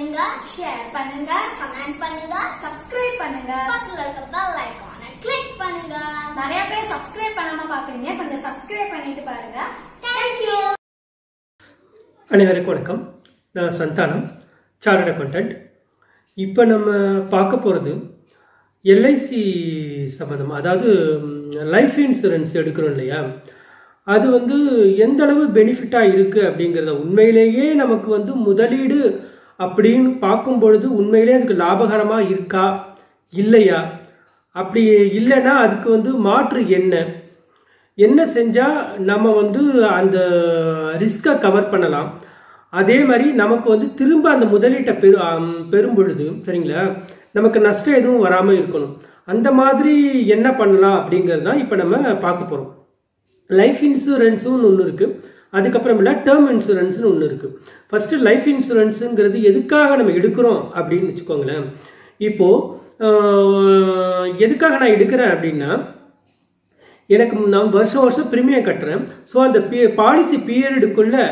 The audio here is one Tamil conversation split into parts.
பண்ணுங்க ஷேர் பண்ணுங்க கமெண்ட் பண்ணுங்க சப்ஸ்கிரைப் பண்ணுங்க பக்கத்துல இருக்க பெல் ஐகானை கிளிக் பண்ணுங்க நிறைய பேர் சப்ஸ்கிரைப் பண்ணாம பாக்குறீங்க கொஞ்சம் சப்ஸ்கிரைப் பண்ணிட்டு பாருங்க தேங்க்யூ அனைவருக்கும் வணக்கம் நான் சந்தானம் சார்ட் அக்கௌண்டன்ட் இப்போ நம்ம பார்க்க போகிறது எல்ஐசி சம்மந்தம் அதாவது லைஃப் இன்சூரன்ஸ் எடுக்கிறோம் இல்லையா அது வந்து எந்த அளவு பெனிஃபிட்டாக இருக்குது அப்படிங்கிறத உண்மையிலேயே நமக்கு வந்து முதலீடு அப்படின்னு பார்க்கும் பொழுது உண்மையிலே அதுக்கு லாபகரமாக இருக்கா இல்லையா அப்படி இல்லைன்னா அதுக்கு வந்து மாற்று என்ன என்ன செஞ்சால் நம்ம வந்து அந்த ரிஸ்க்கை கவர் பண்ணலாம் அதே மாதிரி நமக்கு வந்து திரும்ப அந்த முதலீட்டை பெரு ஆம், பெறும் பொழுது சரிங்களா நமக்கு நஷ்டம் எதுவும் வராமல் இருக்கணும் அந்த மாதிரி என்ன பண்ணலாம் அப்படிங்கிறது தான் இப்போ நம்ம பார்க்க போகிறோம் லைஃப் இன்சூரன்ஸும் ஒன்று இருக்குது அதுக்கப்புறமேல டேர்ம் இன்சூரன்ஸ்னு ஒன்று இருக்குது ஃபஸ்ட்டு லைஃப் இன்சூரன்ஸுங்கிறது எதுக்காக நம்ம எடுக்கிறோம் அப்படின்னு வச்சுக்கோங்களேன் இப்போது எதுக்காக நான் எடுக்கிறேன் அப்படின்னா எனக்கு நான் வருஷம் வருஷம் ப்ரீமியம் கட்டுறேன் ஸோ அந்த பீ பாலிசி பீரியடுக்குள்ளே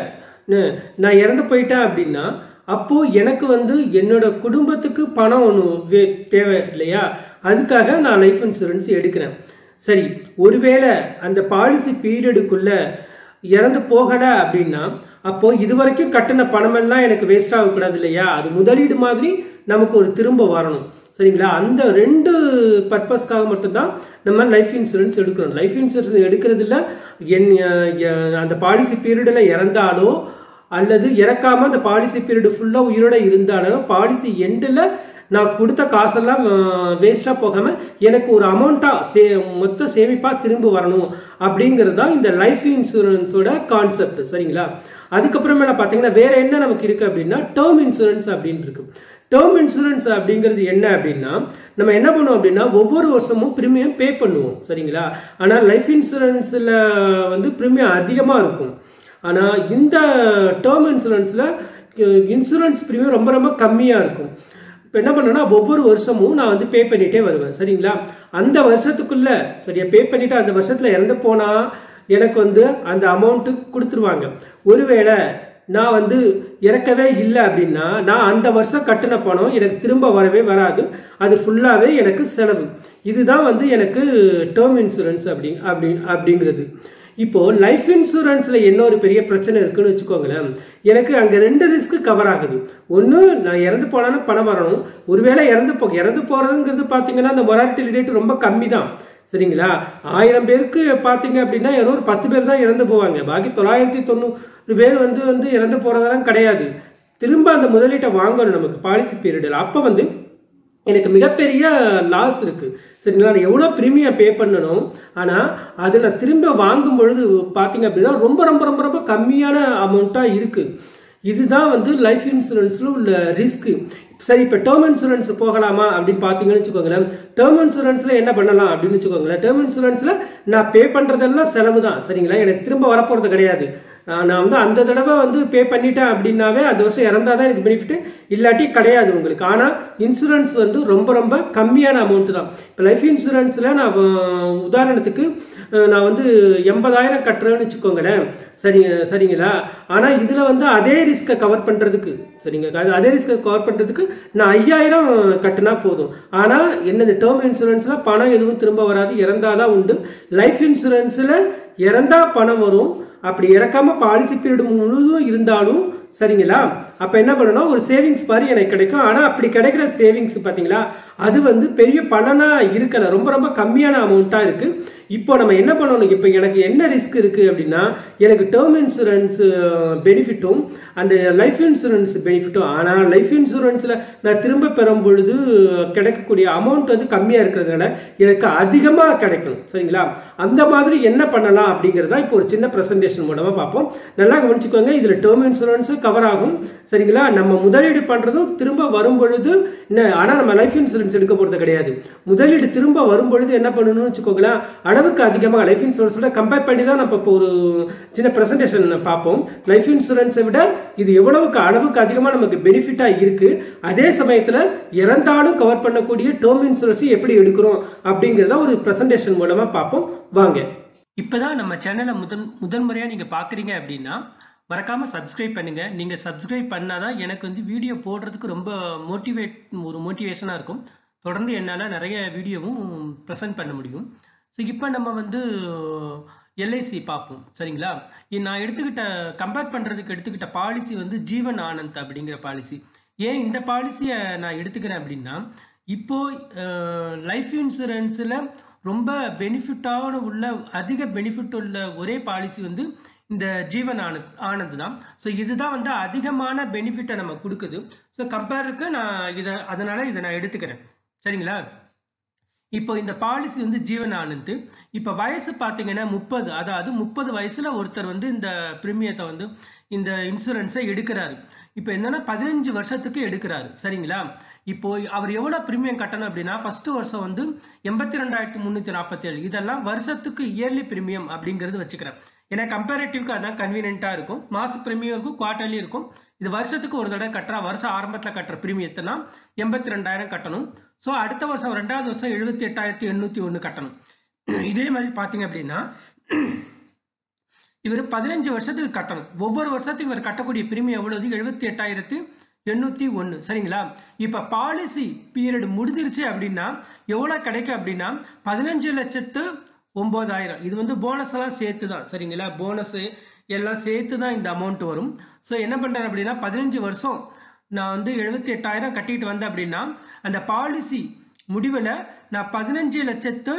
நான் இறந்து போயிட்டேன் அப்படின்னா அப்போது எனக்கு வந்து என்னோட குடும்பத்துக்கு பணம் ஒன்று வே தேவை இல்லையா அதுக்காக நான் லைஃப் இன்சூரன்ஸ் எடுக்கிறேன் சரி ஒருவேளை அந்த பாலிசி பீரியடுக்குள்ளே இறந்து போகலை அப்படின்னா அப்போது இது வரைக்கும் கட்டின பணமெல்லாம் எனக்கு வேஸ்ட் ஆகக்கூடாது இல்லையா அது முதலீடு மாதிரி நமக்கு ஒரு திரும்ப வரணும் சரிங்களா அந்த ரெண்டு பர்பஸ்க்காக மட்டும்தான் நம்ம லைஃப் இன்சூரன்ஸ் எடுக்கிறோம் லைஃப் இன்சூரன்ஸ் எடுக்கிறதுல என் எ- அந்த பாலிசி பீரியடில் இறந்தாலோ அல்லது இறக்காம அந்த பாலிசி பீரியடு ஃபுல்லாக உயிரோட இருந்தாலோ பாலிசி எண்டில் நான் கொடுத்த காசெல்லாம் வேஸ்ட்டாக போகாமல் எனக்கு ஒரு அமௌண்ட்டாக சே மொத்த சேமிப்பாக திரும்ப வரணும் அப்படிங்கிறது தான் இந்த லைஃப் இன்சூரன்ஸோட கான்செப்ட் சரிங்களா அதுக்கப்புறமேல பார்த்தீங்கன்னா வேற என்ன நமக்கு இருக்கு அப்படின்னா டேர்ம் இன்சூரன்ஸ் அப்படின்னு இருக்கு டேர்ம் இன்சூரன்ஸ் அப்படிங்கிறது என்ன அப்படின்னா நம்ம என்ன பண்ணுவோம் அப்படின்னா ஒவ்வொரு வருஷமும் ப்ரீமியம் பே பண்ணுவோம் சரிங்களா ஆனால் லைஃப் இன்சூரன்ஸில் வந்து ப்ரீமியம் அதிகமாக இருக்கும் ஆனால் இந்த டேர்ம் இன்சூரன்ஸில் இன்சூரன்ஸ் ப்ரீமியம் ரொம்ப ரொம்ப கம்மியாக இருக்கும் இப்போ என்ன பண்ணேன்னா ஒவ்வொரு வருஷமும் நான் வந்து பே பண்ணிகிட்டே வருவேன் சரிங்களா அந்த வருஷத்துக்குள்ள சரியா பே பண்ணிட்டு அந்த வருஷத்தில் இறந்து போனால் எனக்கு வந்து அந்த அமௌண்ட்டு கொடுத்துருவாங்க ஒருவேளை நான் வந்து இறக்கவே இல்லை அப்படின்னா நான் அந்த வருஷம் கட்டின பணம் எனக்கு திரும்ப வரவே வராது அது ஃபுல்லாகவே எனக்கு செலவு இதுதான் வந்து எனக்கு டேர்ம் இன்சூரன்ஸ் அப்படி அப்படி அப்படிங்கிறது இப்போ லைஃப் இன்சூரன்ஸ்ல என்ன ஒரு பெரிய பிரச்சனை இருக்குன்னு வச்சுக்கோங்களேன் எனக்கு அங்க ரெண்டு ரிஸ்க் கவர் ஆகுது ஒன்று நான் இறந்து போனாலும் பணம் வரணும் ஒருவேளை இறந்து போ இறந்து போறதுங்கிறது பார்த்தீங்கன்னா அந்த மொராலிட்டி ரேட் ரொம்ப கம்மி தான் சரிங்களா ஆயிரம் பேருக்கு பார்த்தீங்க அப்படின்னா ஏதோ ஒரு பத்து பேர் தான் இறந்து போவாங்க பாக்கி தொள்ளாயிரத்தி தொண்ணூறு பேர் வந்து வந்து இறந்து போறதெல்லாம் கிடையாது திரும்ப அந்த முதலீட்டை வாங்கணும் நமக்கு பாலிசி பீரியடில் அப்போ வந்து எனக்கு மிகப்பெரிய லாஸ் இருக்கு சரிங்களா நான் எவ்வளோ ப்ரீமியம் பே பண்ணணும் ஆனால் அது நான் திரும்ப வாங்கும் பொழுது பார்த்தீங்க அப்படின்னா ரொம்ப ரொம்ப ரொம்ப ரொம்ப கம்மியான அமௌண்ட்டாக இருக்கு இதுதான் வந்து லைஃப் இன்சூரன்ஸில் உள்ள ரிஸ்க்கு சரி இப்போ டேர்ம் இன்சூரன்ஸ் போகலாமா அப்படின்னு பார்த்தீங்கன்னு வச்சுக்கோங்களேன் டேர்ம் இன்சூரன்ஸில் என்ன பண்ணலாம் அப்படின்னு வச்சுக்கோங்களேன் டேர்ம் இன்சூரன்ஸில் நான் பே பண்ணுறதெல்லாம் செலவு தான் சரிங்களா எனக்கு திரும்ப வரப்போகிறது கிடையாது நான் நான் வந்து அந்த தடவை வந்து பே பண்ணிட்டேன் அப்படின்னாவே அந்த வருஷம் இறந்தா தான் எனக்கு பெனிஃபிட் இல்லாட்டி கிடையாது உங்களுக்கு ஆனால் இன்சூரன்ஸ் வந்து ரொம்ப ரொம்ப கம்மியான அமௌண்ட் தான் இப்போ லைஃப் இன்சூரன்ஸில் நான் அஹ், உதாரணத்துக்கு அஹ், நான் வந்து எண்பதாயிரம் கட்டுறேன்னு வச்சுக்கோங்களேன் சரி சரிங்களா ஆனால் இதில் வந்து அதே ரிஸ்க்கை கவர் பண்ணுறதுக்கு சரிங்க அது அதே ரிஸ்க்கை கவர் பண்ணுறதுக்கு நான் ஐயாயிரம் கட்டினா போதும் ஆனால் என்னது டேர்ம் இன்சூரன்ஸில் பணம் எதுவும் திரும்ப வராது இறந்தாதான் உண்டு லைஃப் இன்சூரன்ஸில் இறந்தா பணம் வரும் அப்படி இறக்காம பாலிசி பீரியட் முழுதும் இருந்தாலும் சரிங்களா அப்போ என்ன பண்ணணும் ஒரு சேவிங்ஸ் மாதிரி எனக்கு கிடைக்கும் ஆனால் அப்படி கிடைக்கிற சேவிங்ஸ் பார்த்தீங்களா அது வந்து பெரிய பலனாக இருக்கல ரொம்ப ரொம்ப கம்மியான அமௌண்ட்டாக இருக்குது இப்போ நம்ம என்ன பண்ணணும் இப்போ எனக்கு என்ன ரிஸ்க் இருக்குது அப்படின்னா எனக்கு டேர்ம் இன்சூரன்ஸ் பெனிஃபிட்டும் அந்த லைஃப் இன்சூரன்ஸ் பெனிஃபிட்டும் ஆனால் லைஃப் இன்சூரன்ஸில் நான் திரும்ப பெறும் பொழுது கிடைக்கக்கூடிய அமௌண்ட் வந்து கம்மியாக இருக்கிறதுனால எனக்கு அதிகமாக கிடைக்கணும் சரிங்களா அந்த மாதிரி என்ன பண்ணலாம் அப்படிங்கிறத இப்போ ஒரு சின்ன ப்ரெசன்டேஷன் மூலமாக பார்ப்போம் நல்லா கவனிச்சுக்கோங்க இதில் டேர்ம் இன்சூரன்ஸும் கவர் ஆகும் சரிங்களா நம்ம முதலீடு பண்ணுறதும் திரும்ப வரும் பொழுது என்ன ஆனால் நம்ம லைஃப் இன்சூரன்ஸ் எடுக்க போகிறது கிடையாது முதலீடு திரும்ப வரும் பொழுது என்ன பண்ணணும்னு வச்சுக்கோங்களேன் அளவுக்கு அதிகமாக லைஃப் இன்சூரன்ஸோட கம்பேர் பண்ணி தான் நம்ம இப்போ ஒரு சின்ன ப்ரெசன்டேஷன் பார்ப்போம் லைஃப் இன்சூரன்ஸை விட இது எவ்வளவுக்கு அளவுக்கு அதிகமாக நமக்கு பெனிஃபிட்டாக இருக்குது அதே சமயத்தில் இறந்தாலும் கவர் பண்ணக்கூடிய டேர்ம் இன்சூரன்ஸ் எப்படி எடுக்கிறோம் அப்படிங்கிறத ஒரு ப்ரெசன்டேஷன் மூலமாக பார்ப்போம் வாங்க இப்போதான் நம்ம சேனலை முதன் முதல் முறையாக நீங்கள் பார்க்குறீங்க அப்படின்னா மறக்காம சப்ஸ்கிரைப் பண்ணுங்க நீங்க சப்ஸ்கிரைப் பண்ணாதான் எனக்கு வந்து வீடியோ போடுறதுக்கு ரொம்ப மோட்டிவேட் ஒரு மோட்டிவேஷனா இருக்கும் தொடர்ந்து என்னால நிறைய வீடியோவும் ப்ரெசென்ட் பண்ண முடியும் ஸோ இப்போ நம்ம வந்து எல்ஐசி பார்ப்போம் சரிங்களா இ- நான் எடுத்துக்கிட்ட கம்பேர் பண்றதுக்கு எடுத்துக்கிட்ட பாலிசி வந்து ஜீவன் ஆனந்த் அப்படிங்கிற பாலிசி ஏன் இந்த பாலிசியை நான் எடுத்துக்கிறேன் அப்படின்னா இப்போ லைஃப் இன்சூரன்ஸ்ல ரொம்ப பெனிஃபிட்டான உள்ள அதிக பெனிஃபிட் உள்ள ஒரே பாலிசி வந்து இந்த ஜீவன் ஆனந்த் ஆனந்த் தான் ஸோ இதுதான் வந்து அதிகமான பெனிஃபிட்டை நம்ம கொடுக்குது ஸோ கம்பேருக்கு நான் இதை அதனால இதை நான் எடுத்துக்கிறேன் சரிங்களா இப்போ இந்த பாலிசி வந்து ஜீவன் ஆனந்த் இப்போ வயசு பார்த்தீங்கன்னா முப்பது அதாவது முப்பது வயசுல ஒருத்தர் வந்து இந்த பிரீமியத்தை வந்து இந்த இன்சூரன்ஸை எடுக்கிறாரு இப்போ என்னன்னா பதினஞ்சு வருஷத்துக்கு எடுக்கிறாரு சரிங்களா இப்போ அவர் எவ்வளவு பிரீமியம் கட்டணும் அப்படின்னா ஃபர்ஸ்ட் வருஷம் வந்து எண்பத்தி ரெண்டாயிரத்தி முந்நூத்தி நாற்பத்தி ஏழு இதெல்லாம் வருஷத்துக்கு இயர்லி பிரீமியம் அப்படிங்கிறது வச்சுக்கிறேன் ஏன்னா கம்பேரேட்டிவ்க்கு அதான் கன்வீனியன்ட்டா இருக்கும் மாச பிரீமியம் இருக்கும் குவார்டர்லி இருக்கும் இது வருஷத்துக்கு ஒரு தடவை கட்டுறா வருஷம் ஆரம்பத்துல கட்டுற பிரீமியத்தைனா எண்பத்தி ரெண்டாயிரம் கட்டணும் ஸோ அடுத்த வருஷம் ரெண்டாவது வருஷம் எழுபத்தி எட்டாயிரத்தி எண்ணூத்தி ஒண்ணு கட்டணும் இதே மாதிரி பாத்தீங்க அப்படின்னா இவர் பதினஞ்சு வருஷத்துக்கு கட்டணும் ஒவ்வொரு வருஷத்துக்கு இவர் கட்டக்கூடிய பிரீமியம் எவ்வளவு எழுபத்தி எட்டாயிரத்து எண்ணூத்தி ஒண்ணு சரிங்களா இப்ப பாலிசி பீரியட் முடிஞ்சிருச்சு அப்படின்னா எவ்வளவு கிடைக்கும் அப்படின்னா பதினஞ்சு லட்சத்து ஒன்பதாயிரம் இது வந்து போனஸ் எல்லாம் சேர்த்து தான் சரிங்களா போனஸ் எல்லாம் சேர்த்து தான் இந்த அமௌண்ட் வரும் ஸோ என்ன பண்றாரு அப்படின்னா பதினஞ்சு வருஷம் நான் வந்து எழுபத்தி எட்டாயிரம் கட்டிட்டு வந்தேன் அப்படின்னா அந்த பாலிசி முடிவில் நான் பதினஞ்சு லட்சத்து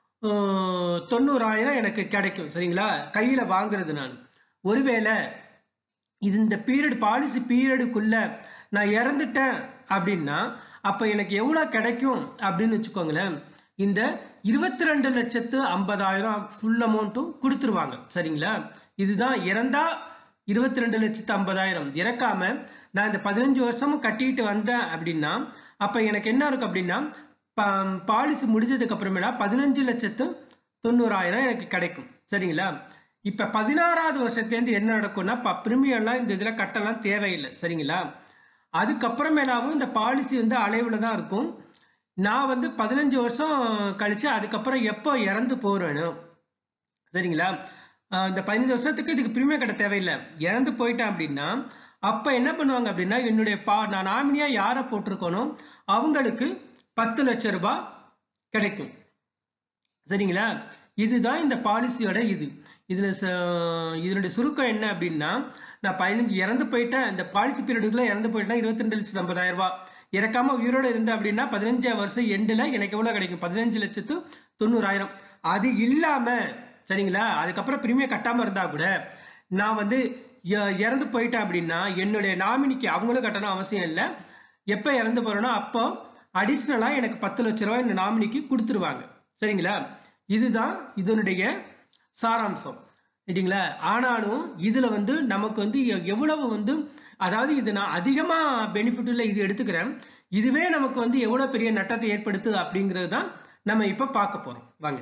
ஆஹ், தொண்ணூறாயிரம் எனக்கு கிடைக்கும் சரிங்களா கையில வாங்குறது நான் ஒருவேளை இது இந்த பீரியட் பாலிசி பீரியடுக்குள்ள நான் இறந்துட்டேன் அப்படின்னா அப்ப எனக்கு எவ்வளவு கிடைக்கும் அப்படின்னு வச்சுக்கோங்களேன் இந்த இருபத்தி ரெண்டு லட்சத்து ஐம்பதாயிரம் ஃபுல் அமௌண்ட்டும் கொடுத்துருவாங்க சரிங்களா இதுதான் இறந்தா இருபத்தி ரெண்டு லட்சத்து ஐம்பதாயிரம் இறக்காம நான் இந்த பதினஞ்சு வருஷமும் கட்டிட்டு வந்தேன் அப்படின்னா அப்ப எனக்கு என்ன இருக்கும் அப்படின்னா பாலிசி முடிஞ்சதுக்கு அப்புறமேடா பதினஞ்சு லட்சத்து தொண்ணூறாயிரம் எனக்கு கிடைக்கும் சரிங்களா இப்ப பதினாறாவது வருஷத்துலேருந்து என்ன நடக்கும்னா பிரீமியம் எல்லாம் இந்த இதுல கட்டலாம் தேவையில்லை சரிங்களா அதுக்கப்புறமேலாவும் இந்த பாலிசி வந்து அலைவுல தான் இருக்கும் நான் வந்து பதினஞ்சு வருஷம் கழிச்சு அதுக்கப்புறம் எப்போ இறந்து போறேனோ சரிங்களா ஆஹ் இந்த பதினஞ்சு வருஷத்துக்கு இதுக்கு பிரீமியம் கட்ட தேவையில்லை இறந்து போயிட்டேன் அப்படின்னா அப்ப என்ன பண்ணுவாங்க அப்படின்னா என்னுடைய பா நான் நாமினியா யாரை போட்டிருக்கனோ அவங்களுக்கு பத்து லட்சம் ரூபாய் கிடைக்கும் சரிங்களா இதுதான் இந்த பாலிசியோட இது இதுல ச- இதனுடைய சுருக்கம் என்ன அப்படின்னா நான் பதினஞ்சு இறந்து போயிட்டேன் இந்த பாலிசி பீரியடுக்குள்ள இறந்து போயிட்டேன் இருபத்தி ரெண்டு லட்சத்து ஐம்பதாயிரம் ரூபாய் இறக்காம உயிரோட இருந்தேன் அப்படின்னா பதினஞ்சாம் வருஷம் எண்டுல எனக்கு எவ்வளவு கிடைக்கும் பதினஞ்சு லட்சத்து தொண்ணூறாயிரம் அது இல்லாம சரிங்களா அதுக்கப்புறம் பிரீமியம் கட்டாம இருந்தா கூட நான் வந்து இ- இறந்து போயிட்டேன் அப்படின்னா என்னுடைய நாமினிக்கு அவங்களும் கட்டணும் அவசியம் இல்லை எப்ப இறந்து போறேனோ அப்போ அடிஷ்னலா எனக்கு பத்து லட்ச ரூபாய் இந்த நாமினிக்கு கொடுத்துருவாங்க சரிங்களா இதுதான் இதனுடைய சாராம்சம் சரிங்களா ஆனாலும் இதுல வந்து நமக்கு வந்து எ- எவ்வளவு வந்து அதாவது இது நான் அதிகமா பெனிஃபிட் உள்ள இது எடுத்துக்கிறேன் இதுவே நமக்கு வந்து எவ்வளவு பெரிய நட்டத்தை ஏற்படுத்துது அப்படிங்கிறது தான் நம்ம இப்ப பார்க்க போறோம் வாங்க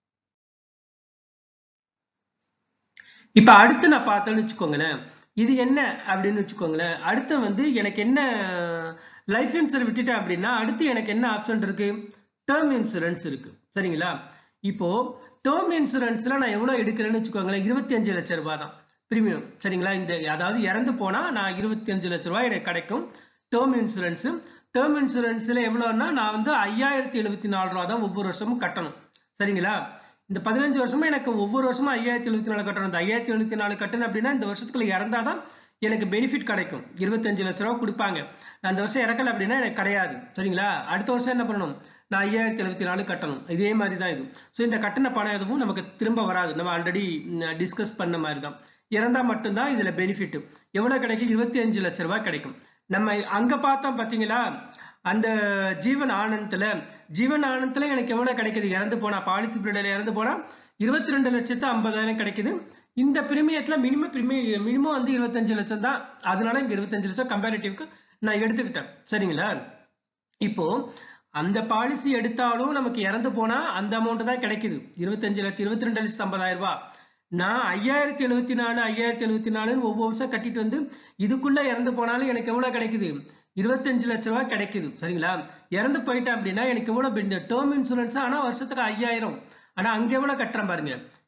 இப்ப அடுத்து நான் பார்த்தேன்னு வச்சுக்கோங்களேன் இது என்ன அப்படின்னு வச்சுக்கோங்களேன் அடுத்து வந்து எனக்கு என்ன லைஃப் இன்சூரன்ஸ் விட்டுட்டேன் அப்படின்னா அடுத்து எனக்கு என்ன ஆப்ஷன் இருக்கு டேர்ம் இன்சூரன்ஸ் இருக்கு சரிங்களா இப்போ டேர்ம் இன்சூரன்ஸ்ல நான் எவ்வளவு எடுக்கிறேன்னு வச்சுக்கோங்களேன் இருபத்தி அஞ்சு லட்சம் ரூபாய் தான் பிரீமியம் சரிங்களா இந்த அதாவது இறந்து போனா நான் இருபத்தி அஞ்சு லட்ச ரூபாய் எனக்கு கிடைக்கும் டேர்ம் இன்சூரன்ஸ் டேர்ம் இன்சூரன்ஸ்ல எவ்வளவுன்னா நான் வந்து ஐயாயிரத்தி எழுபத்தி நாலு ரூபா தான் ஒவ்வொரு வருஷமும் கட்டணும் சரிங்களா இந்த பதினஞ்சு வருஷமா எனக்கு ஒவ்வொரு வருஷமும் ஐயாயிரத்தி எழுபத்தி நாலு கட்டணும் இந்த ஐயாயிரத்தி எழுபத்தி நாலு கட்டணும் அப்படின்னா இந்த வருஷத்துக்குள்ள இறந்தாதான் எனக்கு பெனிஃபிட் கிடைக்கும் இருபத்தஞ்சு லட்ச ரூபா கொடுப்பாங்க நான் அந்த வருஷம் இறக்கல அப்படின்னா எனக்கு கிடையாது சரிங்களா அடுத்த வருஷம் என்ன பண்ணணும் நான் ஐயாயிரத்தி எழுபத்தி நாலு கட்டணும் இதே மாதிரி தான் இது ஸோ இந்த கட்டண பணம் எதுவும் நமக்கு திரும்ப வராது நம்ம ஆல்ரெடி டிஸ்கஸ் பண்ண மாதிரி தான் இறந்தா மட்டும்தான் இதுல பெனிஃபிட் எவ்வளவு கிடைக்கும் இருபத்தி அஞ்சு லட்ச ரூபாய் கிடைக்கும் நம்ம அங்க பார்த்தோம் பாத்தீங்களா அந்த ஜீவன் ஆனந்தத்துல ஜீவன் ஆனந்தத்துல எனக்கு எவ்வளவு கிடைக்குது இறந்து போனா பாலிசி பீரியட்ல இறந்து போனா இருபத்தி ரெண்டு லட்சத்து ஐம்பதாயிரம் கிடைக்குது இந்த பிரீமியத்துல மினிமம் பிரீமியம் மினிமம் வந்து இருபத்தஞ்சு லட்சம் தான் அதனால இங்க இருபத்தஞ்சு லட்சம் கம்பேரிட்டிவ்க்கு நான் எடுத்துக்கிட்டேன் சரிங்களா இப்போ அந்த பாலிசி எடுத்தாலும் நமக்கு இறந்து போனா அந்த அமௌண்ட் தான் கிடைக்குது இருபத்தஞ்சு லட்சம் இருபத்தி ரெண்டு லட்சத்து ஐம்பதாயிரம் ரூபாய் நான் ஐயாயிரத்தி எழுபத்தி நாலு ஐயாயிரத்தி எழுபத்தி நாலுன்னு ஒவ்வொரு வருஷம் கட்டிட்டு வந்து இதுக்குள்ள இறந்து போனாலும் எனக்கு எவ்வளவு கிடைக்குது இருபத்தஞ்சு லட்ச ரூபாய் கிடைக்குது சரிங்களா இறந்து போயிட்டேன் அப்படின்னா எனக்கு எவ்வளவு இந்த டேர்ம் இன்சூரன்ஸ் ஆனா வருஷத்துக்கு ஐயாயிரம் ஆனா அங்க எவ்வளவு கட்டுறேன் பாருங்க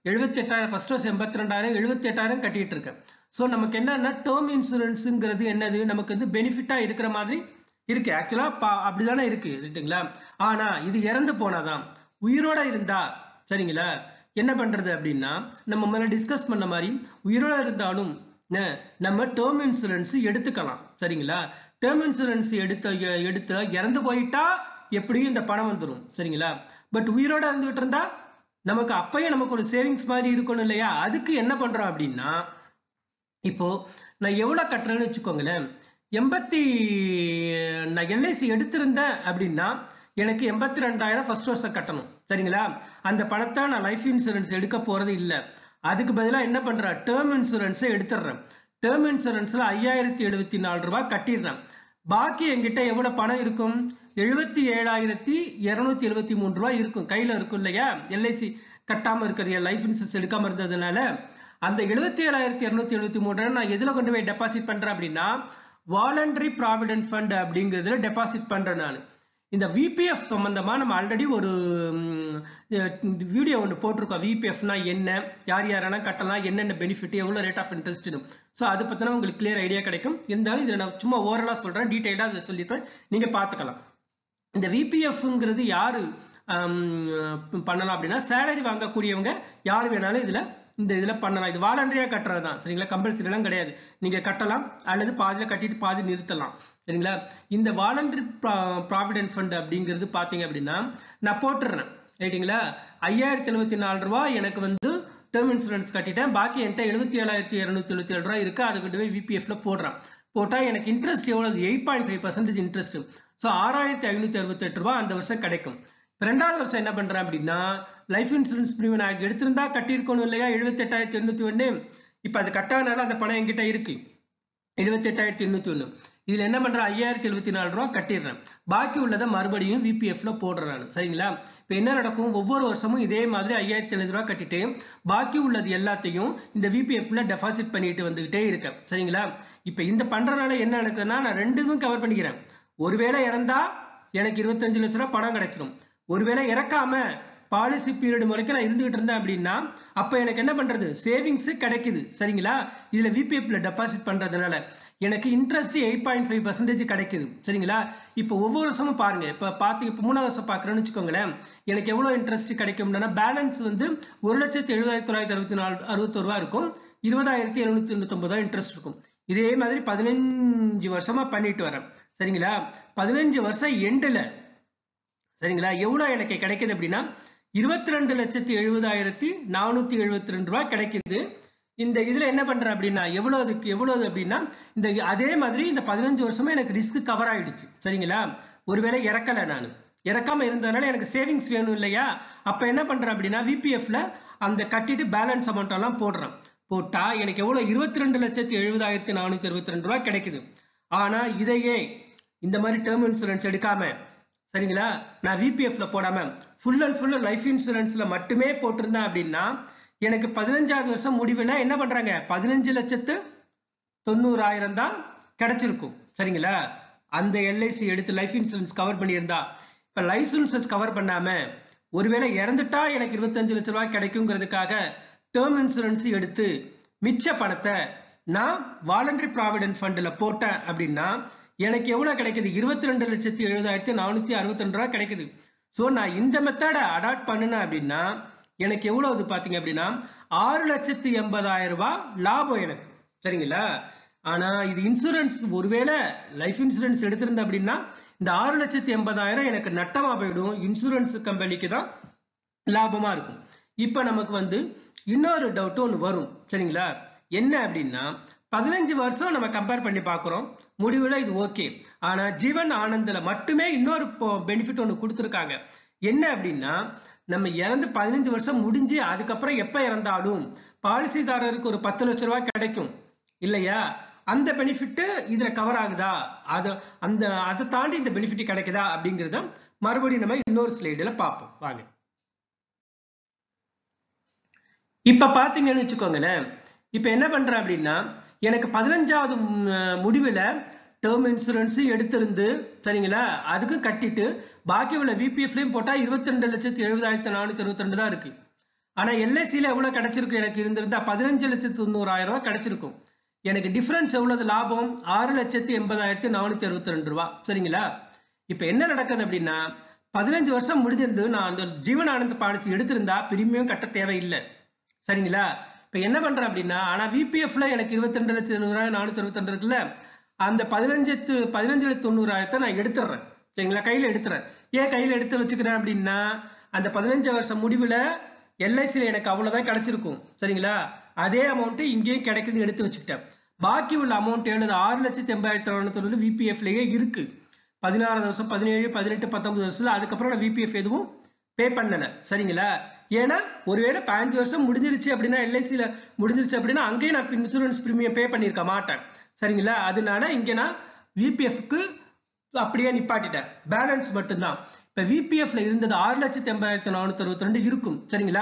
எழுபத்தி எட்டாயிரம் ஃபர்ஸ்ட் வருஷம் எண்பத்தி ரெண்டாயிரம் எழுபத்தி எட்டாயிரம் கட்டிட்டு இருக்கேன் ஸோ நமக்கு என்னன்னா டேர்ம் இன்சூரன்ஸுங்கிறது என்னது நமக்கு வந்து பெனிஃபிட்டா இருக்கிற மாதிரி இருக்கு ஆக்சுவலா அப்படிதானே இருக்கு ரைட்டுங்களா ஆனா இது இறந்து போனாதான் உயிரோட இருந்தா சரிங்களா என்ன பண்றது அப்படின்னா நம்ம முதல்ல டிஸ்கஸ் பண்ண மாதிரி உயிரோட இருந்தாலும் ந- நம்ம டேர்ம் இன்சூரன்ஸ் எடுத்துக்கலாம் சரிங்களா டேர்ம் இன்சூரன்ஸ் எடுத்த எ- எடுத்து இறந்து போயிட்டா எப்படியும் இந்த பணம் வந்துடும் சரிங்களா பட் உயிரோட இருந்துகிட்டு இருந்தா நமக்கு அப்பயே நமக்கு ஒரு சேவிங்ஸ் மாதிரி இருக்கணும் இல்லையா அதுக்கு என்ன பண்றோம் அப்படின்னா இப்போ நான் எவ்வளவு கட்டுறேன்னு வச்சுக்கோங்களேன் எண்பத்தி நான் எல்ஐசி எடுத்திருந்தேன் அப்படின்னா எனக்கு எண்பத்தி ரெண்டாயிரம் ஃபர்ஸ்ட் வருஷம் கட்டணும் சரிங்களா அந்த பணத்தை நான் லைஃப் இன்சூரன்ஸ் எடுக்க போறது இல்லை அதுக்கு பதிலாக என்ன பண்றேன் டேர்ம் இன்சூரன்ஸை எடுத்துடுறேன் டேர்ம் இன்சூரன்ஸ்ல ஐயாயிரத்தி எழுபத்தி நாலு ரூபாய் கட்டிடுறேன் பாக்கி என்கிட்ட எவ்வளவு பணம் இருக்கும் எழுபத்தி ஏழாயிரத்தி இருநூத்தி எழுபத்தி மூணு ரூபாய் இருக்கும் கையில இருக்கும் இல்லையா எல்ஐசி கட்டாம இருக்கிறது லைஃப் இன்சூரன்ஸ் எடுக்காம இருந்ததுனால அந்த எழுபத்தி ஏழாயிரத்தி இருநூத்தி எழுபத்தி மூணு நான் எதுல கொண்டு போய் டெபாசிட் பண்றேன் அப்படின்னா வாலண்டரி ப்ராவிடென்ட் ஃபண்ட் அப்படிங்கிறதுல டெபாசிட் பண்றேன் நான் இந்த விபிஎஃப் சம்பந்தமா நம்ம ஆல்ரெடி ஒரு வீடியோ ஒன்று போட்டிருக்கோம் விபிஎஃப்னா என்ன யார் யாரெல்லாம் கட்டலாம் என்னென்ன பெனிஃபிட் எவ்வளோ ரேட் ஆஃப் இன்ட்ரெஸ்ட்னு ஸோ அதை பற்றின உங்களுக்கு கிளியர் ஐடியா கிடைக்கும் இருந்தாலும் இதில் நான் சும்மா ஓரலாக சொல்கிறேன் டீட்டெயிலாக அதை சொல்லியிருப்பேன் நீங்கள் பார்த்துக்கலாம் இந்த விபிஎஃப்ங்கிறது யாரு ஆம், பண்ணலாம் அப்படின்னா சேலரி வாங்கக்கூடியவங்க யார் வேணாலும் இதுல இந்த இதுல பண்ணலாம் இது வாலண்டரியா கட்டுறது தான் சரிங்களா கம்பல்சரி எல்லாம் கிடையாது நீங்க கட்டலாம் அல்லது பாதியில கட்டிட்டு பாதி நிறுத்தலாம் சரிங்களா இந்த வாலண்டரி ப்ராவிடென்ட் ஃபண்ட் அப்படிங்கிறது பாத்தீங்க அப்படின்னா நான் போட்டுடுறேன் ரைட்டுங்களா ஐயாயிரத்தி எழுபத்தி நாலு ரூபாய் எனக்கு வந்து டேர்ம் இன்சூரன்ஸ் கட்டிட்டேன் பாக்கி என்கிட்ட எழுபத்தி ஏழாயிரத்தி இரநூத்தி எழுபத்தி ஏழு ரூபாய் இருக்கு அதை கொண்டு போய் விபிஎஃப்ல போடுறேன் போட்டா எனக்கு இன்ட்ரெஸ்ட் எவ்வளவு eight point five percentage interest so ஆறாயிரத்தி ஐநூத்தி அறுபத்தெட்டு ரூபாய் அந்த வருஷம் கிடைக்கும் இப்ப ரெண்டாவது வருஷம் என்ன பண்றேன் அப்படின்னா லைஃப் இன்சூரன்ஸ் பிரீமியம் நான் எடுத்திருந்தா கட்டியிருக்கணும் இல்லையா எழுபத்தி எட்டாயிரத்தி எண்ணூத்தி ஒண்ணு இப்ப அது கட்டாதனால அந்த பணம் என்கிட்ட இருக்கு எழுபத்தி எட்டாயிரத்தி எண்ணூத்தி ஒண்ணு இதுல என்ன பண்றேன் ஐயாயிரத்தி எழுபத்தி நாலு ரூபா கட்டிடுறேன் பாக்கி உள்ளதை மறுபடியும் விபிஎஃப்ல போடுறேன் நான். சரிங்களா இப்ப என்ன நடக்கும் ஒவ்வொரு வருஷமும் இதே மாதிரி ஐயாயிரத்தி எழுநூறு ரூபா கட்டிட்டு பாக்கி உள்ளது எல்லாத்தையும் இந்த விபிஎஃப்ல டெபாசிட் பண்ணிட்டு வந்துகிட்டே இருக்கேன் சரிங்களா இப்ப இந்த பண்றதுனால என்ன நடக்குதுன்னா நான் ரெண்டுக்கும் கவர் பண்ணிக்கிறேன் ஒருவேளை இறந்தா எனக்கு இருபத்தஞ்சு லட்ச ரூபா பணம் கிடைச்சிடும் ஒருவேளை இறக்காம பாலிசி பீரியட் வரைக்கும் நான் இருந்துகிட்டு இருந்தேன் அப்படின்னா அப்ப எனக்கு என்ன பண்றது சேவிங்ஸ் கிடைக்குது சரிங்களா இதுல விபிஎஃப்ல டெபாசிட் பண்றதுனால எனக்கு interest eight point five percentage கிடைக்குது சரிங்களா இப்போ ஒவ்வொரு வருஷமும் பாருங்க இப்ப பாத்தீங்க இப்போ மூணாவது வருஷம் பாக்குறேன்னு வச்சுக்கோங்களேன் எனக்கு எவ்வளவு இன்ட்ரெஸ்ட் கிடைக்கும்னா பேலன்ஸ் வந்து ஒரு லட்சத்தி எழுபதாயிரத்தி தொள்ளாயிரத்தி அறுபத்தி நாலு அறுபத்தொரு ரூபா இருக்கும் இருபதாயிரத்தி எழுநூத்தி தொண்ணூத்தி ரூபாய் இன்ட்ரெஸ்ட் இருக்கும் இதே மாதிரி பதினஞ்சு வருஷமா பண்ணிட்டு வரேன் சரிங்களா பதினஞ்சு வருஷம் எண்டுல சரிங்களா எவ்வளவு எனக்கு கிடைக்குது அப்படின்னா இருபத்தி ரெண்டு லட்சத்தி எழுபதாயிரத்தி நானூத்தி எழுபத்தி ரெண்டு ரூபாய் கிடைக்குது இந்த இதுல என்ன பண்றேன் அப்படின்னா எவ்வளவு அதுக்கு எவ்வளவு அப்படின்னா இந்த அதே மாதிரி இந்த பதினஞ்சு வருஷமா எனக்கு ரிஸ்க் கவர் ஆயிடுச்சு சரிங்களா ஒருவேளை இறக்கல நான் இறக்காம இருந்ததுனால எனக்கு சேவிங்ஸ் வேணும் இல்லையா அப்ப என்ன பண்றேன் அப்படின்னா விபிஎஃப்ல அந்த கட்டிட்டு பேலன்ஸ் அமௌண்ட் எல்லாம் போடுறேன் போட்டா எனக்கு எவ்வளவு இருபத்தி ரெண்டு லட்சத்தி எழுபதாயிரத்தி நானூத்தி அறுபத்தி ரெண்டு ரூபாய் கிடைக்குது ஆனா இதையே இந்த மாதிரி டேர்ம் இன்சூரன்ஸ் எடுக்காம சரிங்களா நான் விபிஎஃப்ல போடாம ஃபுல் அண்ட் ஃபுல் லைஃப் இன்சூரன்ஸ்ல மட்டுமே போட்டிருந்தேன் அப்படின்னா எனக்கு பதினஞ்சாவது வருஷம் முடிவுல என்ன பண்றாங்க பதினஞ்சு லட்சத்து தொண்ணூறாயிரம் தான் கிடைச்சிருக்கும் சரிங்களா அந்த எல்ஐசி எடுத்து லைஃப் இன்சூரன்ஸ் கவர் பண்ணியிருந்தா இப்ப லைஃப் இன்சூரன்ஸ் கவர் பண்ணாம ஒருவேளை இறந்துட்டா எனக்கு இருபத்தஞ்சு லட்ச ரூபாய் கிடைக்குங்கிறதுக்காக டேர்ம் இன்சூரன்ஸ் எடுத்து மிச்ச பணத்தை நான் வாலண்டரி ப்ராவிடென்ட் ஃபண்ட்ல போட்டேன் அப்படின்னா எனக்கு எவ்வளவு கிடைக்குது இருபத்தி ரெண்டு லட்சத்தி எழுபதாயிரத்தி நானூத்தி அறுபத்தி ரெண்டு ரூபாய் கிடைக்குது சோ நான் இந்த மெத்தடை அடாப்ட் பண்ணினேன் அப்படின்னா எனக்கு எவ்வளவு பாத்தீங்க அப்படின்னா ஆறு லட்சத்தி எண்பதாயிரம் ரூபாய் லாபம் எனக்கு சரிங்களா ஆனா இது இன்சூரன்ஸ் ஒருவேளை லைஃப் இன்சூரன்ஸ் எடுத்திருந்தேன் அப்படின்னா இந்த ஆறு லட்சத்தி எண்பதாயிரம் எனக்கு நட்டமா போயிடும் இன்சூரன்ஸ் கம்பெனிக்கு தான் லாபமா இருக்கும் இப்ப நமக்கு வந்து இன்னொரு டவுட் ஒன்று வரும் சரிங்களா என்ன அப்படின்னா பதினஞ்சு வருஷம் நம்ம கம்பேர் பண்ணி பார்க்குறோம் முடிவுல இது ஓகே ஆனா ஜீவன் ஆனந்தில் மட்டுமே இன்னொரு பெனிஃபிட் ஒன்று கொடுத்துருக்காங்க என்ன அப்படின்னா நம்ம இறந்து பதினஞ்சு வருஷம் முடிஞ்சு அதுக்கப்புறம் எப்ப இறந்தாலும் பாலிசிதாரருக்கு ஒரு பத்து லட்ச ரூபாய் கிடைக்கும் இல்லையா அந்த பெனிஃபிட் இதுல கவர் ஆகுதா அது அந்த அதை தாண்டி இந்த பெனிஃபிட் கிடைக்குதா அப்படிங்கறத மறுபடியும் நம்ம இன்னொரு ஸ்லைடுல பார்ப்போம் வாங்க இப்ப பாத்தீங்கன்னு வச்சுக்கோங்களேன் இப்ப என்ன பண்றேன் அப்படின்னா எனக்கு பதினஞ்சாவது ம், முடிவுல டேர்ம் இன்சூரன்ஸ் எடுத்திருந்து சரிங்களா அதுக்கும் கட்டிட்டு பாக்கி உள்ள விபிஎஃப்லயும் போட்டா இருபத்தி ரெண்டு லட்சத்தி எழுபதாயிரத்தி நானூத்தி அறுபத்தி ரெண்டு தான் இருக்கு ஆனா எல்ஐசியில எவ்வளவு கிடைச்சிருக்கு எனக்கு இருந்திருந்தா பதினஞ்சு லட்சத்து தொண்ணூறாயிரம் ரூபாய் கிடைச்சிருக்கும் எனக்கு டிஃபரன்ஸ் எவ்வளவு லாபம் ஆறு லட்சத்தி எண்பதாயிரத்தி நானூத்தி அறுபத்தி ரெண்டு ரூபா சரிங்களா இப்ப என்ன நடக்குது அப்படின்னா பதினஞ்சு வருஷம் முடிஞ்சிருந்து நான் அந்த ஜீவனானந்த பாலிசி எடுத்திருந்தா பிரீமியம் கட்ட தேவையில்லை சரிங்களா இப்ப என்ன பண்றேன் அப்படின்னா ஆனா விபிஎஃப்ல எனக்கு இருபத்தி ரெண்டு லட்சம் எழுபதாயிரம் நானூத்தி அறுபத்தி ரெண்டு இருக்குல்ல அந்த பதினஞ்சு பதினஞ்சு லட்சத்தி தொண்ணூறாயிரத்தை நான் எடுத்துடுறேன் சரிங்களா கையில எடுத்துறேன் ஏன் கையில எடுத்து வச்சுக்கிறேன் அப்படின்னா அந்த பதினஞ்சு வருஷம் முடிவுல எல்ஐசியில் எனக்கு அவ்வளவுதான் கிடைச்சிருக்கும் சரிங்களா அதே அமௌண்ட் இங்கேயும் கிடைக்குது எடுத்து வச்சுக்கிட்டேன் பாக்கி உள்ள அமௌண்ட் எழுது ஆறு லட்சத்தி எண்பதாயிரத்தி தொண்ணூத்தி விபிஎஃப்லயே இருக்கு பதினாறாவது வருஷம் பதினேழு பதினெட்டு பத்தொன்பது வருஷத்துல அதுக்கப்புறம் நான் விபிஎஃப் எதுவும் பே பண்ணல சரிங்களா ஏன்னா ஒருவேளை பதினஞ்சு வருஷம் முடிஞ்சிருச்சு அப்படின்னா எல்ஐசியில முடிஞ்சிருச்சு அப்படின்னா அங்கேயும் நான் இன்சூரன்ஸ் பிரீமியம் பே பண்ணியிருக்க மாட்டேன் சரிங்களா அதனால இங்க நான் விபிஎஃப்க்கு அப்படியே நிப்பாட்டிட்டேன் பேலன்ஸ் மட்டும்தான் இப்ப விபிஎஃப்ல இருந்தது ஆறு லட்சத்தி எண்பதாயிரத்தி நானூத்தி அறுபத்தி ரெண்டு இருக்கும் சரிங்களா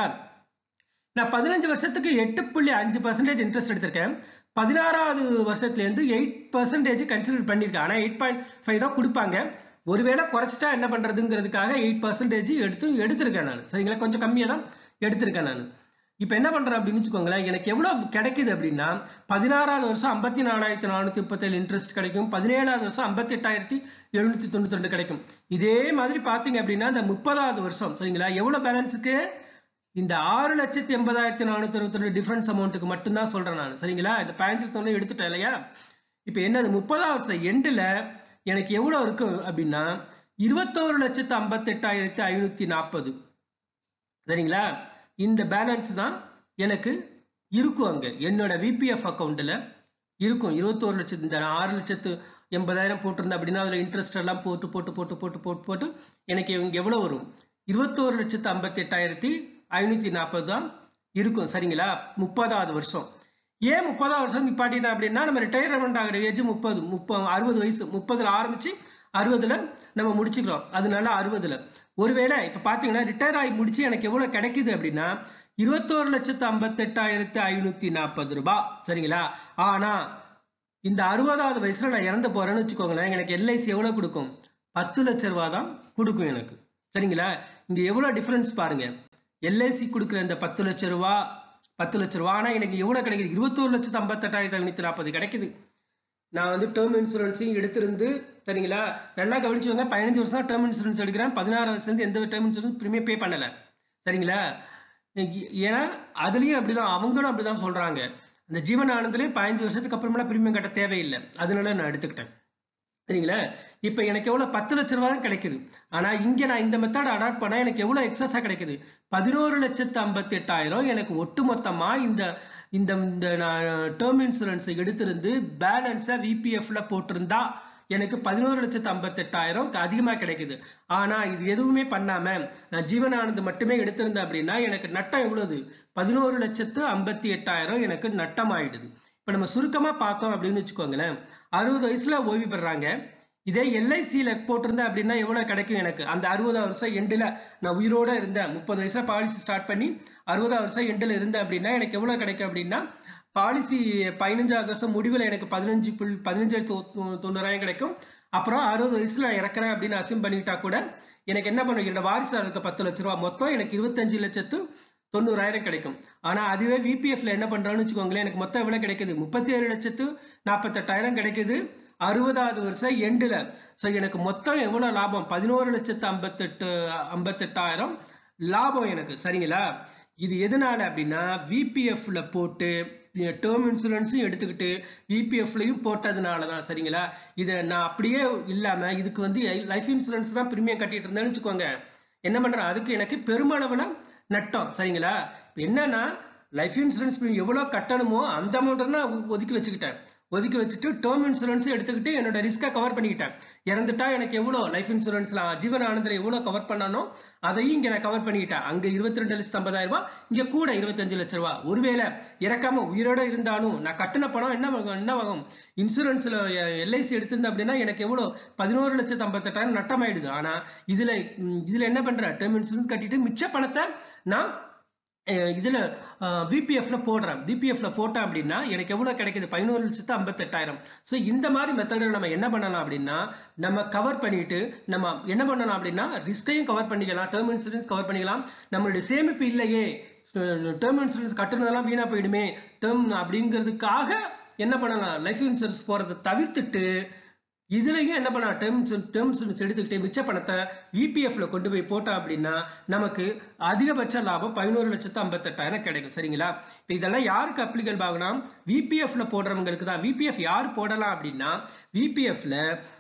நான் பதினஞ்சு வருஷத்துக்கு எட்டு புள்ளி அஞ்சு பர்சன்டேஜ் இன்ட்ரெஸ்ட் எடுத்திருக்கேன் பதினாறாவது வருஷத்துல இருந்து எயிட் பர்சன்டேஜ் கன்சிடர் பண்ணியிருக்கேன் ஆனா எயிட் பாயிண்ட் ஃபைவ் தான் கொடுப்பாங்க ஒருவேளை குறைச்சிட்டா என்ன பண்றதுங்கிறதுக்காக எயிட் பர்சன்டேஜ் எடுத்து எடுத்திருக்கேன் நான் சரிங்களா கொஞ்சம் கம்மியா தான் எடுத்திருக்கேன் நான் இப்ப என்ன பண்றேன் அப்படின்னு வச்சுக்கோங்களேன் எனக்கு எவ்வளவு கிடைக்குது அப்படின்னா பதினாறாவது வருஷம் ஐம்பத்தி நாலாயிரத்தி நானூத்தி முப்பத்தேழு இன்ட்ரெஸ்ட் கிடைக்கும் பதினேழாவது வருஷம் ஐம்பத்தி எட்டாயிரத்தி எழுநூத்தி தொண்ணூத்தி ரெண்டு கிடைக்கும் இதே மாதிரி பாத்தீங்க அப்படின்னா இந்த முப்பதாவது வருஷம் சரிங்களா எவ்வளவு பேலன்ஸுக்கு இந்த ஆறு லட்சத்தி எண்பதாயிரத்தி நானூத்தி அறுபத்தி ரெண்டு டிஃபரன்ஸ் அமௌண்ட்டுக்கு மட்டும்தான் சொல்றேன் நான் சரிங்களா இந்த பதினஞ்சு தொண்ணூறு எடுத்துட்டேன் இல்லையா இப்ப என்னது முப்பதாவது வருஷம் எண்டுல எனக்கு எவ்வளவு இருக்கு அப்படின்னா இருபத்தோரு லட்சத்து ஐம்பத்தி எட்டாயிரத்தி ஐநூத்தி நாற்பது சரிங்களா இந்த பேலன்ஸ் தான் எனக்கு இருக்கும் அங்க என்னோட விபிஎஃப் அக்கௌண்ட்ல இருக்கும் இருபத்தோரு லட்சத்து இந்த ஆறு லட்சத்து எண்பதாயிரம் போட்டிருந்தேன் அப்படின்னா அதுல இன்ட்ரெஸ்ட் எல்லாம் போட்டு போட்டு போட்டு போட்டு போட்டு போட்டு எனக்கு இங்க எவ்வளவு வரும் இருபத்தோரு லட்சத்து ஐம்பத்தி எட்டாயிரத்தி ஐநூத்தி நாற்பது தான் இருக்கும் சரிங்களா முப்பதாவது வருஷம் ஏன் முப்பதாவது வருஷம் நிப்பாட்டிட்டேன் அப்படின்னா நம்ம ரிட்டையர்மெண்ட் ஆகிற ஏஜ் முப்பது முப்பது அறுபது வயசு முப்பதுல ஆரம்பிச்சு அறுபதுல நம்ம முடிச்சுக்கிறோம் அதனால அறுபதுல ஒருவேளை இப்ப பாத்தீங்கன்னா ரிட்டையர் ஆகி முடிச்சு எனக்கு எவ்வளவு கிடைக்குது அப்படின்னா இருபத்தோரு லட்சத்து ஐம்பத்தி எட்டாயிரத்தி ஐநூத்தி நாற்பது ரூபாய் சரிங்களா ஆனா இந்த அறுபதாவது வயசுல நான் இறந்து போறேன்னு வச்சுக்கோங்களேன் எனக்கு எல்ஐசி எவ்வளவு கொடுக்கும் பத்து லட்ச ரூபா தான் கொடுக்கும் எனக்கு சரிங்களா இங்க எவ்வளவு டிஃபரன்ஸ் பாருங்க எல்ஐசி கொடுக்குற இந்த பத்து லட்ச ரூபா பத்து லட்ச ரூபா ஆனா எனக்கு எவ்வளவு கிடைக்குது இருபத்தோரு லட்சத்து ஐம்பத்தெட்டாயிரத்தி ஐநூத்தி நாற்பது கிடைக்குது நான் வந்து டேர்ம் இன்சூரன்ஸையும் எடுத்திருந்து சரிங்களா நல்லா கவனிச்சுவாங்க பதினஞ்சு வருஷம் தான் டேர்ம் இன்சூரன்ஸ் எடுக்கிறேன் பதினாறு வருஷம் இருந்து எந்த டேர்ம் இன்சூரன்ஸ் பிரீமியம் பே பண்ணல சரிங்களா ஏன்னா அதுலயும் அப்படிதான் அவங்களும் அப்படிதான் சொல்றாங்க அந்த ஜீவன் ஆனந்துலயும் பதினஞ்சு வருஷத்துக்கு அப்புறமெல்லாம் பிரீமியம் கட்ட தேவையில்லை அதனால நான் எடுத்துக்கிட்டேன் சரிங்களா இப்ப எனக்கு எவ்வளவு பத்து லட்ச ரூபாய் தான் கிடைக்குது ஆனா இங்க நான் இந்த மெத்தட் அடாப்ட் பண்ணா எனக்கு எவ்வளவு எக்ஸஸா கிடைக்குது பதினோரு லட்சத்து ஐம்பத்தி எட்டாயிரம் எனக்கு ஒட்டுமொத்தமா இந்த இந்த இந்த நான் டேர்ம் இன்சூரன்ஸ் எடுத்திருந்து பேலன்ஸை விபிஎஃப்ல போட்டிருந்தா எனக்கு பதினோரு லட்சத்து ஐம்பத்தி எட்டாயிரம் அதிகமா கிடைக்குது ஆனா இது எதுவுமே பண்ணாம நான் ஜீவனானது மட்டுமே எடுத்திருந்தேன் அப்படின்னா எனக்கு நட்டம் எவ்வளவு பதினோரு லட்சத்து ஐம்பத்தி எட்டாயிரம் எனக்கு நட்டம் ஆயிடுது இப்ப நம்ம சுருக்கமா பார்த்தோம் அப்படின்னு வச்சுக்கோங்களேன் அறுபது வயசுல ஓய்வு பெறாங்க இதே எல்ஐசியில போட்டிருந்தேன் அப்படின்னா எவ்வளவு கிடைக்கும் எனக்கு அந்த அறுபதாம் வருஷம் எண்டுல நான் உயிரோட இருந்தேன் முப்பது வயசுல பாலிசி ஸ்டார்ட் பண்ணி அறுபதாம் வருஷம் எண்டுல இருந்தேன் அப்படின்னா எனக்கு எவ்வளவு கிடைக்கும் அப்படின்னா பாலிசி பதினஞ்சாவது வருஷம் முடிவுல எனக்கு பதினஞ்சு புள் பதினஞ்சு தொண்ணூறாயிரம் கிடைக்கும் அப்புறம் அறுபது வயசுல இறக்குறேன் அப்படின்னு அசிம் பண்ணிக்கிட்டா கூட எனக்கு என்ன பண்ணும் என்னோட வாரிசா இருக்க பத்து லட்ச ரூபா மொத்தம் எனக்கு இருபத்தஞ்சு லட்சத்து தொண்ணூறாயிரம் கிடைக்கும் ஆனா அதுவே விபிஎஃப்ல என்ன பண்றான்னு வச்சுக்கோங்களேன் எனக்கு மொத்தம் எவ்வளவு கிடைக்குது முப்பத்தி ஏழு லட்சத்து நாற்பத்தெட்டாயிரம் கிடைக்குது அறுபதாவது வருஷம் எண்டுல சோ எனக்கு மொத்தம் எவ்வளவு லாபம் பதினோரு லட்சத்து ஐம்பத்தெட்டு ஐம்பத்தெட்டாயிரம் லாபம் எனக்கு சரிங்களா இது எதனால அப்படின்னா விபிஎஃப்ல போட்டு டேர்ம் இன்சூரன்ஸும் எடுத்துக்கிட்டு விபிஎஃப்லையும் போட்டதுனால தான் சரிங்களா இதை நான் அப்படியே இல்லாம இதுக்கு வந்து லைஃப் இன்சூரன்ஸ் தான் பிரீமியம் கட்டிட்டு இருந்தேன்னு வச்சுக்கோங்க என்ன பண்றேன் அதுக்கு எனக்கு பெருமளவுல நட்டம் சரிங்களா என்னன்னா லைஃப் இன்சூரன்ஸ் எவ்வளவு கட்டணுமோ அந்த அமௌண்ட் நான் ஒதுக்கி வச்சுக்கிட்டேன் ஒதுக்கி வச்சுட்டு டேர்ம் இன்சூரன்ஸ் எடுத்துக்கிட்டு என்னோட ரிஸ்கை கவர் பண்ணிக்கிட்டேன் இறந்துட்டா எனக்கு எவ்வளவு லைஃப் இன்சூரன்ஸ்ல ஜீவன் ஆனந்தில் எவ்வளவு கவர் பண்ணனோ அதையும் இங்க நான் கவர் பண்ணிக்கிட்டேன் அங்க இருபத்தி ரெண்டு லட்சத்து ஐம்பதாயிரம் ரூபாய் இங்க கூட இருபத்தஞ்சு லட்ச ரூபாய் ஒருவேளை இறக்காம உயிரோட இருந்தாலும் நான் கட்டின பணம் என்ன ஆகும் என்ன ஆகும் இன்சூரன்ஸ்ல எல்ஐசி எடுத்திருந்தேன் அப்படின்னா எனக்கு எவ்வளவு பதினோரு லட்சத்து ஐம்பத்தெட்டாயிரம் நட்டம் ஆயிடுது ஆனா இதுல இதுல என்ன பண்றேன் டேர்ம் இன்சூரன்ஸ் கட்டிட்டு மிச்ச பணத்தை நான் இதுல விபிஎஃப்ல போடுறேன் விபிஎஃப்ல போட்டேன் அப்படின்னா எனக்கு எவ்வளவு கிடைக்குது பதினோரு லட்சத்து ஐம்பத்தெட்டாயிரம் ஸோ இந்த மாதிரி மெத்தடில் நம்ம என்ன பண்ணலாம் அப்படின்னா நம்ம கவர் பண்ணிட்டு நம்ம என்ன பண்ணலாம் அப்படின்னா ரிஸ்கையும் கவர் பண்ணிக்கலாம் டேர்ம் இன்சூரன்ஸ் கவர் பண்ணிக்கலாம் நம்மளுடைய சேமிப்பு இல்லையே டேர்ம் இன்சூரன்ஸ் கட்டுனதெல்லாம் வீணா போயிடுமே டேர்ம் அப்படிங்கிறதுக்காக என்ன பண்ணலாம் லைஃப் இன்சூரன்ஸ் போறதை தவிர்த்துட்டு இதுலயும் என்ன பண்ணலாம் டேர்ம்ஸ் டேர்ம்ஸ் எடுத்துக்கிட்டு மிச்ச பணத்தை இபிஎஃப்ல கொண்டு போய் போட்டோம் அப்படின்னா நமக்கு அதிகபட்ச லாபம் பதினோரு லட்சத்து ஐம்பத்தெட்டாயிரம் கிடைக்கும் சரிங்களா இப்போ இதெல்லாம் யாருக்கு அப்ளிகல் ஆகணும் விபிஎஃப்ல போடுறவங்களுக்கு தான் விபிஎஃப் யார் போடலாம் அப்படின்னா விபிஎஃப்ல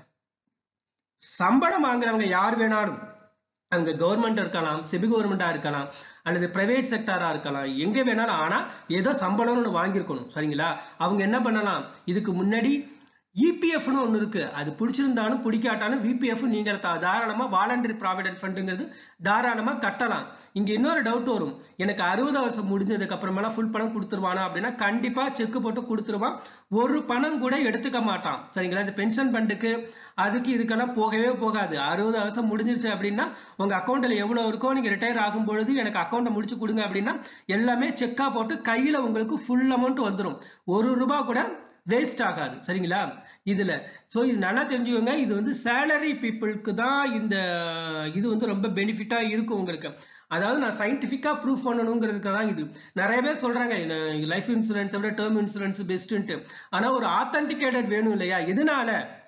சம்பளம் வாங்குறவங்க யார் வேணாலும் அங்க கவர்மெண்ட் இருக்கலாம் செபி கவர்மெண்டா இருக்கலாம் அல்லது பிரைவேட் செக்டாரா இருக்கலாம் எங்க வேணாலும் ஆனா ஏதோ சம்பளம்னு ஒண்ணு வாங்கியிருக்கணும் சரிங்களா அவங்க என்ன பண்ணலாம் இதுக்கு முன்னாடி இபிஎஃப்னு ஒன்று இருக்கு அது பிடிச்சிருந்தாலும் பிடிக்காட்டாலும் விபிஎஃப் நீங்க தா- தாராளமா வாலண்டரி ப்ராவிடென்ட் ஃபண்டுங்கிறது தாராளமா கட்டலாம் இங்க இன்னொரு டவுட் வரும் எனக்கு அறுபது வருஷம் முடிஞ்சதுக்கு அப்புறமெல்லாம் ஃபுல் பணம் கொடுத்துருவானா அப்படின்னா கண்டிப்பா செக் போட்டு கொடுத்துருவான் ஒரு பணம் கூட எடுத்துக்க மாட்டான் சரிங்களா இந்த பென்ஷன் ஃபண்டுக்கு அதுக்கு இதுக்கெல்லாம் போகவே போகாது அறுபது வருஷம் முடிஞ்சிருச்சு அப்படின்னா உங்க அக்கௌண்ட்ல எவ்வளவு இருக்கோ நீங்க ரிட்டையர் ஆகும் பொழுது எனக்கு அக்கௌண்ட்டை முடிச்சு கொடுங்க அப்படின்னா எல்லாமே செக்கா போட்டு கையில உங்களுக்கு ஃபுல் அமௌண்ட் வந்துடும் ஒரு ரூபாய் கூட வேஸ்ட் ஆகாது சரிங்களா இதுல சோ இது நல்லா தெரிஞ்சுக்கோங்க இது வந்து சேலரி பீப்புளுக்கு தான் இந்த இது வந்து ரொம்ப பெனிஃபிட்டா இருக்கும் உங்களுக்கு அதாவது நான் சயின்டிபிக்கா ப்ரூஃப் பண்ணணுங்கிறதுக்கு தான் இது நிறைய பேர் சொல்றாங்க லைஃப் இன்சூரன்ஸை விட டேர்ம் இன்சூரன்ஸ் பெஸ்ட்ன்ட்டு ஆனா ஒரு ஆத்தன்டிகேட்டட் வேணும் இல்லையா எதனால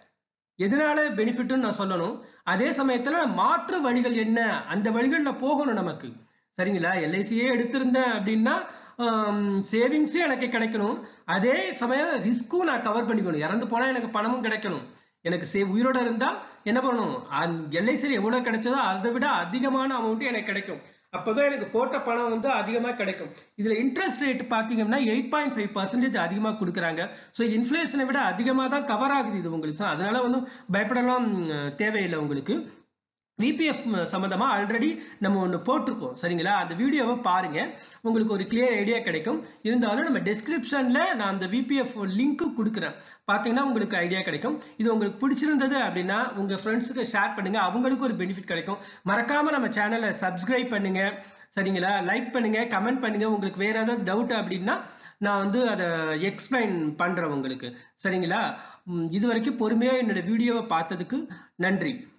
எதனால பெனிஃபிட்னு நான் சொல்லணும் அதே சமயத்துல மாற்று வழிகள் என்ன அந்த வழிகள்ல போகணும் நமக்கு சரிங்களா எல்ஐசியே எடுத்திருந்தேன் அப்படின்னா சேவிங்ஸே எனக்கு கிடைக்கணும் அதே சமயம் ரிஸ்க்கும் நான் கவர் பண்ணிக்கணும் இறந்து போனா எனக்கு பணமும் கிடைக்கணும் எனக்கு சே உயிரோட இருந்தா என்ன பண்ணணும் எல்ஐசியில் எவ்வளவு கிடைச்சதோ அதை விட அதிகமான அமௌண்ட் எனக்கு கிடைக்கும் அப்பதான் எனக்கு போட்ட பணம் வந்து அதிகமா கிடைக்கும் இதுல இன்ட்ரெஸ்ட் ரேட் பாத்தீங்கன்னா எயிட் பாயிண்ட் ஃபைவ் பர்சன்டேஜ் அதிகமா கொடுக்குறாங்க ஸோ இன்ஃபிளேஷனை விட அதிகமா தான் கவர் ஆகுது இது உங்களுக்கு So, அதனால வந்து பயப்படலாம் ம், தேவையில்லை உங்களுக்கு விபிஎஃப் சம்பந்தமா ஆல்ரெடி நம்ம ஒன்று போட்டிருக்கோம் சரிங்களா அந்த வீடியோவை பாருங்க உங்களுக்கு ஒரு கிளியர் ஐடியா கிடைக்கும் இருந்தாலும் நம்ம டெஸ்கிரிப்ஷன்ல நான் அந்த விபிஎஃப் லிங்க் கொடுக்குறேன் பார்த்தீங்கன்னா உங்களுக்கு ஐடியா கிடைக்கும் இது உங்களுக்கு பிடிச்சிருந்தது அப்படின்னா உங்க ஃப்ரெண்ட்ஸுக்கு ஷேர் பண்ணுங்க அவங்களுக்கு ஒரு பெனிஃபிட் கிடைக்கும் மறக்காம நம்ம சேனலை சப்ஸ்கிரைப் பண்ணுங்க சரிங்களா லைக் பண்ணுங்க கமெண்ட் பண்ணுங்க உங்களுக்கு வேற ஏதாவது டவுட் அப்படின்னா நான் வந்து அதை எக்ஸ்பிளைன் பண்றேன் உங்களுக்கு சரிங்களா ம், இது வரைக்கும் பொறுமையா என்னோட வீடியோவை பார்த்ததுக்கு நன்றி